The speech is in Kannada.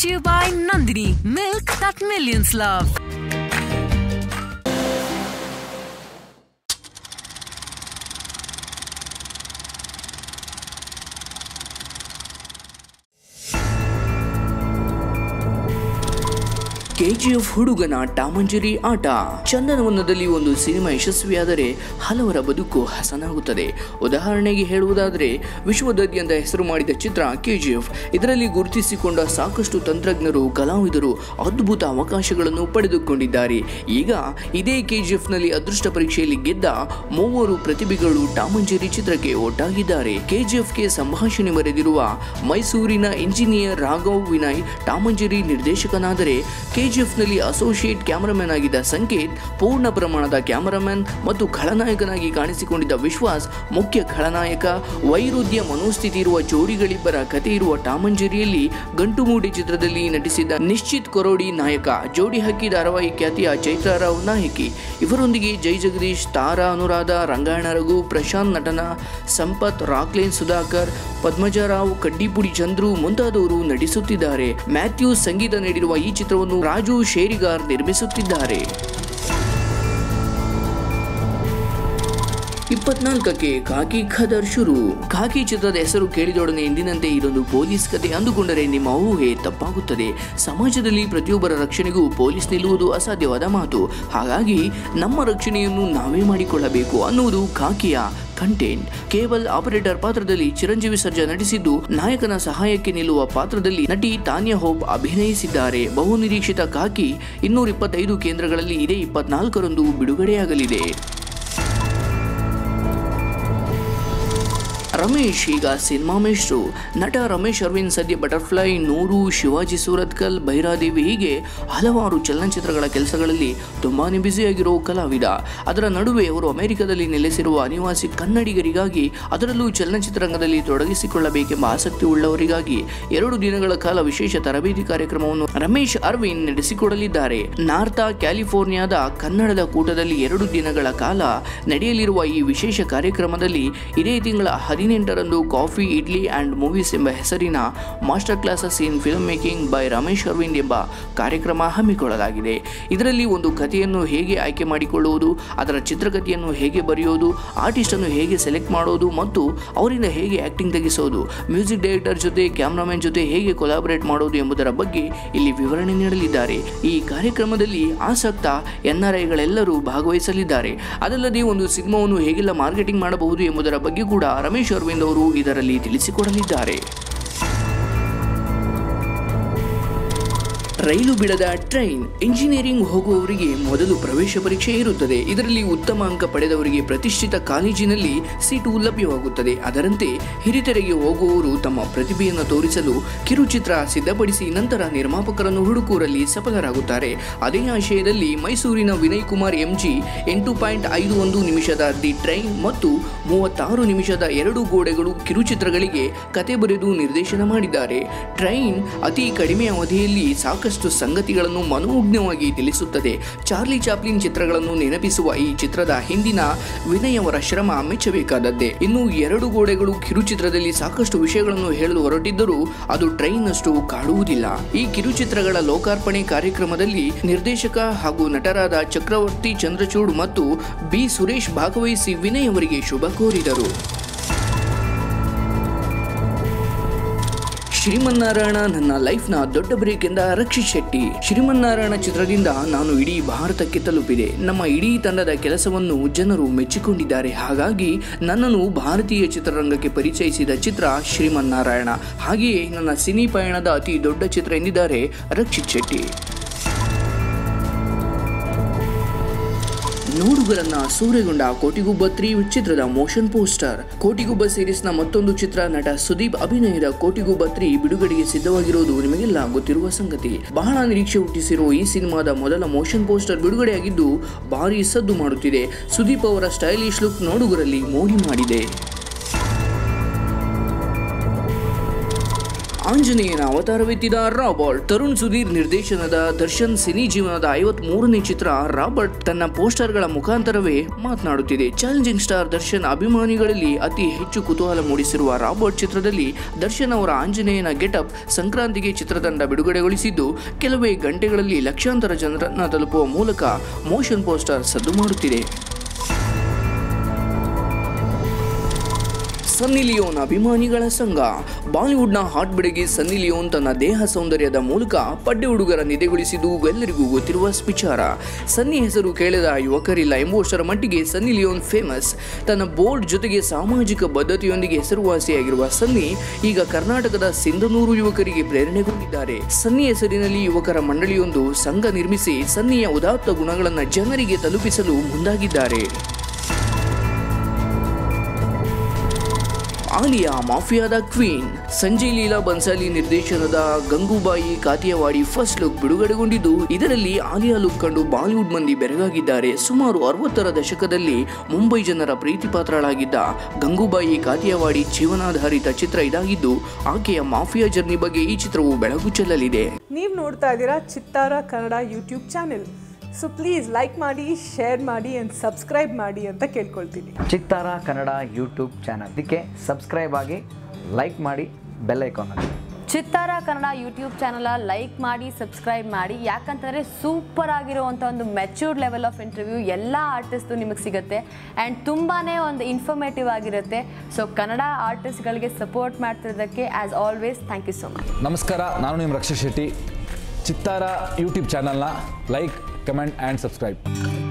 to you by Nandini, milk that millions love. KGF ಹುಡುಗನ ಟಾಮಂಜರಿ ಆಟ ಚಂದನವನದಲ್ಲಿ ಒಂದು ಸಿನಿಮಾ ಯಶಸ್ವಿಯಾದರೆ ಹಲವರ ಬದುಕು ಹಸನಾಗುತ್ತದೆ ಉದಾಹರಣೆಗೆ ಹೇಳುವುದಾದರೆ ವಿಶ್ವದಾದ್ಯಂತ ಹೆಸರು ಮಾಡಿದ ಚಿತ್ರ ಕೆಜಿಎಫ್ ಇದರಲ್ಲಿ ಗುರುತಿಸಿಕೊಂಡ ಸಾಕಷ್ಟು ತಂತ್ರಜ್ಞರು ಕಲಾವಿದರು ಅದ್ಭುತ ಅವಕಾಶಗಳನ್ನು ಪಡೆದುಕೊಂಡಿದ್ದಾರೆ ಈಗ ಇದೇ ಕೆಜಿಎಫ್ನಲ್ಲಿ ಅದೃಷ್ಟ ಪರೀಕ್ಷೆಯಲ್ಲಿ ಗೆದ್ದ ಮೂವರು ಪ್ರತಿಭೆಗಳು ಟಾಮಂಜರಿ ಚಿತ್ರಕ್ಕೆ ಒಟ್ಟಾಗಿದ್ದಾರೆ ಕೆಜಿಎಫ್ಗೆ ಸಂಭಾಷಣೆ ಬರೆದಿರುವ ಮೈಸೂರಿನ ಇಂಜಿನಿಯರ್ ರಾಘವ್ ವಿನಯ್ ಟಾಮಂಜರಿ ನಿರ್ದೇಶಕನಾದರೆ ಕೆಜಿಎಫ್ನಲ್ಲಿ ಅಸೋಸಿಯೇಟ್ ಕ್ಯಾಮರಾಮನ್ ಆಗಿದ್ದ ಸಂಕೇತ್ ಪೂರ್ಣ ಪ್ರಮಾಣದ ಕ್ಯಾಮರಾಮನ್ ಮತ್ತು ಖಳನಾಯಕನಾಗಿ ಕಾಣಿಸಿಕೊಂಡಿದ್ದ ವಿಶ್ವಾಸ್ ಮುಖ್ಯ ಖಳನಾಯಕ ವೈರುಧ್ಯ ಮನೋಸ್ಥಿತಿ ಇರುವ ಜೋಡಿಗಳಿಬ್ಬರ ಕಥೆ ಇರುವ ಟಾಮಂಜರಿಯಲ್ಲಿ ಗಂಟು ಮೂಡಿ ಚಿತ್ರದಲ್ಲಿ ನಟಿಸಿದ ನಿಶ್ಚಿತ್ ಕೊರೋಡಿ ನಾಯಕ ಜೋಡಿ ಹಕ್ಕಿ ಧಾರಾವಾಹಿ ಖ್ಯಾತಿಯ ಚೈತ್ರ ರಾವ್ ನಾಯಕಿ ಇವರೊಂದಿಗೆ ಜೈ ಜಗದೀಶ್ ತಾರಾ ಅನುರಾಧ ರಂಗಾಯಣ ರಘು ಪ್ರಶಾಂತ್ ನಟನ ಸಂಪತ್ ರಾಕ್ಲೇನ್ ಸುಧಾಕರ್ ಪದ್ಮಜರಾವ್ ಕಡ್ಡಿಪುಡಿ ಚಂದ್ರು ಮುಂತಾದವರು ನಟಿಸುತ್ತಿದ್ದಾರೆ ಮ್ಯಾಥ್ಯೂ ಸಂಗೀತ ನೀಡಿರುವ ಈ ಚಿತ್ರವನ್ನು ರಾಜು ಶೇರಿಗಾರ್ ನಿರ್ಮಿಸುತ್ತಿದ್ದಾರೆ ಇಪ್ಪತ್ನಾಲ್ಕಕ್ಕೆ ಖಾಕಿ ಖದರ್ ಶುರು ಖಾಕಿ ಚಿತ್ರದ ಹೆಸರು ಕೇಳಿದೊಡನೆ ಎಂದಿನಂತೆ ಇದೊಂದು ಪೊಲೀಸ್ ಕತೆ ಅಂದುಕೊಂಡರೆ ನಿಮ್ಮ ಊಹೆ ತಪ್ಪಾಗುತ್ತದೆ ಸಮಾಜದಲ್ಲಿ ಪ್ರತಿಯೊಬ್ಬರ ರಕ್ಷಣೆಗೂ ಪೊಲೀಸ್ ನಿಲ್ಲುವುದು ಅಸಾಧ್ಯವಾದ ಮಾತು ಹಾಗಾಗಿ ನಮ್ಮ ರಕ್ಷಣೆಯನ್ನು ನಾವೇ ಮಾಡಿಕೊಳ್ಳಬೇಕು ಅನ್ನುವುದು ಖಾಕಿಯ ಕಂಟೆಂಟ್ ಕೇಬಲ್ ಆಪರೇಟರ್ ಪಾತ್ರದಲ್ಲಿ ಚಿರಂಜೀವಿ ಸರ್ಜಾ ನಟಿಸಿದ್ದು ನಾಯಕನ ಸಹಾಯಕ್ಕೆ ನಿಲ್ಲುವ ಪಾತ್ರದಲ್ಲಿ ನಟಿ ತಾನ್ಯಾ ಹೋಪ್ ಅಭಿನಯಿಸಿದ್ದಾರೆ ಬಹು ನಿರೀಕ್ಷಿತ ಖಾಕಿ ಇನ್ನೂರ ಇಪ್ಪತ್ತೈದು ಕೇಂದ್ರಗಳಲ್ಲಿ ಇದೇ ಇಪ್ಪತ್ನಾಲ್ಕರಂದು ಬಿಡುಗಡೆಯಾಗಲಿದೆ ರಮೇಶ್ ಈಗ ಸಿನಿಮಾ ಮೇಷ್ಟ್ರು ನಟ ರಮೇಶ್ ಅರವಿಂದ್ ಸದ್ಯ ಬಟರ್ಫ್ಲೈ ನೂರು ಶಿವಾಜಿ ಸೂರತ್ಕಲ್ ಭೈರಾದೇವಿ ಹೀಗೆ ಹಲವಾರು ಚಲನಚಿತ್ರಗಳ ಕೆಲಸಗಳಲ್ಲಿ ತುಂಬಾನೇ ಬ್ಯುಸಿಯಾಗಿರೋ ಕಲಾವಿದ ಅದರ ನಡುವೆ ಅವರು ಅಮೆರಿಕದಲ್ಲಿ ನೆಲೆಸಿರುವ ಅನಿವಾಸಿ ಕನ್ನಡಿಗರಿಗಾಗಿ ಅದರಲ್ಲೂ ಚಲನಚಿತ್ರರಂಗದಲ್ಲಿ ತೊಡಗಿಸಿಕೊಳ್ಳಬೇಕೆಂಬ ಆಸಕ್ತಿ ಉಳ್ಳವರಿಗಾಗಿ ಎರಡು ದಿನಗಳ ಕಾಲ ವಿಶೇಷ ತರಬೇತಿ ಕಾರ್ಯಕ್ರಮವನ್ನು ರಮೇಶ್ ಅರವಿಂದ್ ನಡೆಸಿಕೊಡಲಿದ್ದಾರೆ ನಾರ್ತಾ ಕ್ಯಾಲಿಫೋರ್ನಿಯಾದ ಕನ್ನಡದ ಕೂಟದಲ್ಲಿ ಎರಡು ದಿನಗಳ ಕಾಲ ನಡೆಯಲಿರುವ ಈ ವಿಶೇಷ ಕಾರ್ಯಕ್ರಮದಲ್ಲಿ ಇದೇ ತಿಂಗಳ ಹದಿನೆಂಟರಂದು ಕಾಫಿ ಇಡ್ಲಿ ಆ್ಯಂಡ್ ಮೂವೀಸ್ ಎಂಬ ಹೆಸರಿನ master classes in film making by Ramesh Aravind ಎಂಬ ಕಾರ್ಯಕ್ರಮ ಹಮ್ಮಿಕೊಳ್ಳಲಾಗಿದೆ ಇದರಲ್ಲಿ ಒಂದು ಕಥೆಯನ್ನು ಹೇಗೆ ಆಯ್ಕೆ ಮಾಡಿಕೊಳ್ಳುವುದು ಅದರ ಚಿತ್ರಕಥೆಯನ್ನು ಹೇಗೆ ಬರೆಯೋದು ಆರ್ಟಿಸ್ಟನ್ನು ಹೇಗೆ ಸೆಲೆಕ್ಟ್ ಮಾಡೋದು ಮತ್ತು ಅವರಿಂದ ಹೇಗೆ ಆ್ಯಕ್ಟಿಂಗ್ ತೆಗೆಸೋದು ಮ್ಯೂಸಿಕ್ ಡೈರೆಕ್ಟರ್ ಜೊತೆ ಕ್ಯಾಮ್ರಾಮನ್ ಜೊತೆ ಹೇಗೆ ಕೊಲಾಬರೇಟ್ ಮಾಡೋದು ಎಂಬುದರ ಬಗ್ಗೆ ಇಲ್ಲಿ ವಿವರಣೆ ನೀಡಲಿದ್ದಾರೆ ಈ ಕಾರ್ಯಕ್ರಮದಲ್ಲಿ ಆಸಕ್ತ ಎನ್ ಆರ್ ಐಗಳೆಲ್ಲರೂ ಭಾಗವಹಿಸಲಿದ್ದಾರೆ ಅದಲ್ಲದೆ ಒಂದು ಸಿನಿಮಾವನ್ನು ಹೇಗೆಲ್ಲ ಮಾರ್ಕೆಟಿಂಗ್ ಮಾಡಬಹುದು ಎಂಬುದರ ಬಗ್ಗೆ ಕೂಡ ರಮೇಶ್ ಅರವಿಂದ್ ಅವರು ಇದರಲ್ಲಿ ತಿಳಿಸಿಕೊಡಲಿದ್ದಾರೆ ರೈಲು ಬಿಡದ ಟ್ರೈನ್ ಇಂಜಿನಿಯರಿಂಗ್ ಹೋಗುವವರಿಗೆ ಮೊದಲು ಪ್ರವೇಶ ಪರೀಕ್ಷೆ ಇರುತ್ತದೆ ಇದರಲ್ಲಿ ಉತ್ತಮ ಅಂಕ ಪಡೆದವರಿಗೆ ಪ್ರತಿಷ್ಠಿತ ಕಾಲೇಜಿನಲ್ಲಿ ಸೀಟು ಲಭ್ಯವಾಗುತ್ತದೆ ಅದರಂತೆ ಹಿರಿತೆರೆಗೆ ಹೋಗುವವರು ತಮ್ಮ ಪ್ರತಿಭೆಯನ್ನು ತೋರಿಸಲು ಕಿರುಚಿತ್ರ ಸಿದ್ಧಪಡಿಸಿ ನಂತರ ನಿರ್ಮಾಪಕರನ್ನು ಹುಡುಕುವರಲ್ಲಿ ಸಫಲರಾಗುತ್ತಾರೆ ಅದೇ ಆಶಯದಲ್ಲಿ ಮೈಸೂರಿನ ವಿನಯ್ ಕುಮಾರ್ ಎಂಜಿ ಎಂಟು ಪಾಯಿಂಟ್ ಐದು ಒಂದು ನಿಮಿಷದ ದಿ ಟ್ರೈನ್ ಮತ್ತು ಮೂವತ್ತಾರು ನಿಮಿಷದ ಎರಡು ಗೋಡೆಗಳು ಕಿರುಚಿತ್ರಗಳಿಗೆ ಕತೆ ಬರೆದು ನಿರ್ದೇಶನ ಮಾಡಿದ್ದಾರೆ ಟ್ರೈನ್ ಅತಿ ಕಡಿಮೆ ಅವಧಿಯಲ್ಲಿ ಸಾಕಷ್ಟು ಸಂಗತಿಗಳನ್ನು ಮನೋಜ್ಞವಾಗಿ ತಿಳಿಸುತ್ತದೆ ಚಾರ್ಲಿ ಚಾಪ್ಲಿನ್ ಚಿತ್ರಗಳನ್ನು ನೆನಪಿಸುವ ಈ ಚಿತ್ರದ ಹಿಂದಿನ ವಿನಯ್ ಅವರ ಶ್ರಮ ಮೆಚ್ಚಬೇಕಾದದ್ದೇ ಇನ್ನು ಎರಡು ಗೋಡೆಗಳು ಕಿರುಚಿತ್ರದಲ್ಲಿ ಸಾಕಷ್ಟು ವಿಷಯಗಳನ್ನು ಹೇಳಲು ಹೊರಟಿದ್ದರೂ ಅದು ಟ್ರೈನ್ ಅಷ್ಟು ಕಾಡುವುದಿಲ್ಲ ಈ ಕಿರುಚಿತ್ರಗಳ ಲೋಕಾರ್ಪಣೆ ಕಾರ್ಯಕ್ರಮದಲ್ಲಿ ನಿರ್ದೇಶಕ ಹಾಗೂ ನಟರಾದ ಚಕ್ರವರ್ತಿ ಚಂದ್ರಚೂಡ್ ಮತ್ತು ಬಿ ಸುರೇಶ್ ಭಾಗವಹಿಸಿ ವಿನಯ್ ಅವರಿಗೆ ಶುಭ ಕೋರಿದರು ಶ್ರೀಮನ್ನಾರಾಯಣ ನನ್ನ ಲೈಫ್ನ ದೊಡ್ಡ ಬ್ರೇಕ್ ಎಂದ ರಕ್ಷಿತ್ ಶೆಟ್ಟಿ ಶ್ರೀಮನ್ನಾರಾಯಣ ಚಿತ್ರದಿಂದ ನಾನು ಇಡೀ ಭಾರತಕ್ಕೆ ತಲುಪಿದೆ ನಮ್ಮ ಇಡೀ ತಂಡದ ಕೆಲಸವನ್ನು ಜನರು ಮೆಚ್ಚಿಕೊಂಡಿದ್ದಾರೆ ಹಾಗಾಗಿ ನನ್ನನ್ನು ಭಾರತೀಯ ಚಿತ್ರರಂಗಕ್ಕೆ ಪರಿಚಯಿಸಿದ ಚಿತ್ರ ಶ್ರೀಮನ್ನಾರಾಯಣ ಹಾಗೆಯೇ ನನ್ನ ಸಿನಿ ಪಯಣದ ಅತಿ ದೊಡ್ಡ ಚಿತ್ರ ಎಂದಿದ್ದಾರೆ ರಕ್ಷಿತ್ ಶೆಟ್ಟಿ ನೋಡುಗರನ್ನ ಸೂರೆಗೊಂಡ ಕೋಟಿಗುಬ್ಬ ತ್ರೀ ಚಿತ್ರದ ಮೋಷನ್ ಪೋಸ್ಟರ್ ಕೋಟಿಗುಬ್ಬ ಸೀರೀಸ್ನ ಮತ್ತೊಂದು ಚಿತ್ರ ನಟ ಸುದೀಪ್ ಅಭಿನಯದ ಕೋಟಿಗುಬ್ಬ ತ್ರೀ ಬಿಡುಗಡೆಗೆ ಸಿದ್ಧವಾಗಿರುವುದು ನಿಮಗೆಲ್ಲ ಗೊತ್ತಿರುವ ಸಂಗತಿ ಬಹಳ ನಿರೀಕ್ಷೆ ಹುಟ್ಟಿಸಿರುವ ಈ ಸಿನಿಮಾದ ಮೊದಲ ಮೋಷನ್ ಪೋಸ್ಟರ್ ಬಿಡುಗಡೆಯಾಗಿದ್ದು ಭಾರಿ ಸದ್ದು ಮಾಡುತ್ತಿದೆ ಸುದೀಪ್ ಅವರ ಸ್ಟೈಲಿಶ್ ಲುಕ್ ನೋಡುಗರಲ್ಲಿ ಮೋಡಿ ಮಾಡಿದೆ ಆಂಜನೇಯನ ಅವತಾರವೆತ್ತಿದ ರಾಬರ್ಟ್ ತರುಣ್ ಸುಧೀರ್ ನಿರ್ದೇಶನದ ದರ್ಶನ್ ಸಿನಿ ಜೀವನದ ಐವತ್ ಮೂರನೇ ಚಿತ್ರ ರಾಬರ್ಟ್ ತನ್ನ ಪೋಸ್ಟರ್ಗಳ ಮುಖಾಂತರವೇ ಮಾತನಾಡುತ್ತಿದೆ ಚಾಲೆಂಜಿಂಗ್ ಸ್ಟಾರ್ ದರ್ಶನ್ ಅಭಿಮಾನಿಗಳಲ್ಲಿ ಅತಿ ಹೆಚ್ಚು ಕುತೂಹಲ ಮೂಡಿಸಿರುವ ರಾಬರ್ಟ್ ಚಿತ್ರದಲ್ಲಿ ದರ್ಶನ್ ಅವರ ಆಂಜನೇಯನ ಗೆಟಪ್ ಸಂಕ್ರಾಂತಿಗೆ ಚಿತ್ರತಂಡ ಬಿಡುಗಡೆಗೊಳಿಸಿದ್ದು ಕೆಲವೇ ಗಂಟೆಗಳಲ್ಲಿ ಲಕ್ಷಾಂತರ ಜನರನ್ನ ತಲುಪುವ ಮೂಲಕ ಮೋಷನ್ ಪೋಸ್ಟರ್ ಸದ್ದು ಮಾಡುತ್ತಿದೆ ಸನ್ನಿ ಲಿಯೋನ್ ಅಭಿಮಾನಿಗಳ ಸಂಘ ಬಾಲಿವುಡ್ನ ಹಾಟ್ ಬೆಡಗಿ ಸನ್ನಿ ಲಿಯೋನ್ ತನ್ನ ದೇಹ ಸೌಂದರ್ಯದ ಮೂಲಕ ಪಡ್ಡೆ ಹುಡುಗರ ನಿದೆಗೊಳಿಸಿದ್ದು ಎಲ್ಲರಿಗೂ ಗೊತ್ತಿರುವ ವಿಚಾರ ಸನ್ನಿ ಹೆಸರು ಕೇಳದ ಯುವಕರಿಲ್ಲ ಎಂಬುವಷ್ಟರ ಮಟ್ಟಿಗೆ ಸನ್ನಿ ಲಿಯೋನ್ ಫೇಮಸ್ ತನ್ನ ಬೋರ್ಡ್ ಜೊತೆಗೆ ಸಾಮಾಜಿಕ ಬದ್ಧತೆಯೊಂದಿಗೆ ಹೆಸರುವಾಸಿಯಾಗಿರುವ ಸನ್ನಿ ಈಗ ಕರ್ನಾಟಕದ ಸಿಂಧನೂರು ಯುವಕರಿಗೆ ಪ್ರೇರಣೆಗೊಂಡಿದ್ದಾರೆ ಸನ್ನಿ ಹೆಸರಿನಲ್ಲಿ ಯುವಕರ ಮಂಡಳಿಯೊಂದು ಸಂಘ ನಿರ್ಮಿಸಿ ಸನ್ನಿಯ ಉದಾತ್ತ ಗುಣಗಳನ್ನು ಜನರಿಗೆ ತಲುಪಿಸಲು ಮುಂದಾಗಿದ್ದಾರೆ ಆಲಿಯಾ ಮಾಫಿಯಾದ ಕ್ವೀನ್ ಸಂಜಯ್ ಲೀಲಾ ಬನ್ಸಾಲಿ ನಿರ್ದೇಶನದ ಗಂಗೂಬಾಯಿ ಕಾತಿಯವಾಡಿ ಫಸ್ಟ್ ಲುಕ್ ಬಿಡುಗಡೆಗೊಂಡಿದ್ದು ಇದರಲ್ಲಿ ಆಲಿಯಾ ಲುಕ್ ಕಂಡು ಬಾಲಿವುಡ್ ಮಂದಿ ಬೆರಗಾಗಿದ್ದಾರೆ ಸುಮಾರು ಅರವತ್ತರ ದಶಕದಲ್ಲಿ ಮುಂಬೈ ಜನರ ಪ್ರೀತಿ ಪಾತ್ರಳಾಗಿದ್ದ ಗಂಗೂಬಾಯಿ ಕಾತಿಯವಾಡಿ ಜೀವನಾಧಾರಿತ ಚಿತ್ರ ಇದಾಗಿದ್ದು ಆಕೆಯ ಮಾಫಿಯಾ ಜರ್ನಿ ಬಗ್ಗೆ ಈ ಚಿತ್ರವು ಬೆಳಕು ಚೆಲ್ಲಲಿದೆ ನೀವು ನೋಡ್ತಾ ಇದ್ದೀರಾ Chittara Kannada YouTube channel so please like ಮಾಡಿ ಶೇರ್ ಮಾಡಿ ಆ್ಯಂಡ್ ಸಬ್ಸ್ಕ್ರೈಬ್ ಮಾಡಿ ಅಂತ ಕೇಳ್ಕೊಳ್ತೀನಿ ಚಿತ್ತಾರ ಕನ್ನಡ ಯೂಟ್ಯೂಬ್ ಚಾನಲ್ ಇದಕ್ಕೆ ಸಬ್ಸ್ಕ್ರೈಬ್ ಆಗಿ ಲೈಕ್ ಮಾಡಿ ಬೆಲ್ ಐಕಾನ್ ಅಲ್ಲಿ Chittara Kannada YouTube channel like ಮಾಡಿ ಸಬ್ಸ್ಕ್ರೈಬ್ ಮಾಡಿ ಯಾಕಂತಂದರೆ ಸೂಪರ್ ಆಗಿರುವಂಥ ಒಂದು ಮೆಚ್ಯೂರ್ಡ್ ಲೆವೆಲ್ ಆಫ್ ಇಂಟರ್ವ್ಯೂ ಎಲ್ಲ ಆರ್ಟಿಸ್ಟು ನಿಮಗೆ ಸಿಗುತ್ತೆ ಆ್ಯಂಡ್ ತುಂಬಾ ಒಂದು ಇನ್ಫಾರ್ಮೇಟಿವ್ ಆಗಿರುತ್ತೆ ಸೊ ಕನ್ನಡ ಆರ್ಟಿಸ್ಟ್ಗಳಿಗೆ ಸಪೋರ್ಟ್ ಮಾಡ್ತಿರೋದಕ್ಕೆ as always thank you so much ನಮಸ್ಕಾರ ನಾನು ನಿಮ್ಮ ರಕ್ಷಾ ಶೆಟ್ಟಿ ಚಿತ್ತಾರ ಯೂಟ್ಯೂಬ್ ಚಾನಲ್ನ ಲೈಕ್ ಕಮೆಂಟ್ ಆ್ಯಂಡ್ ಸಬ್ಸ್ಕ್ರೈಬ್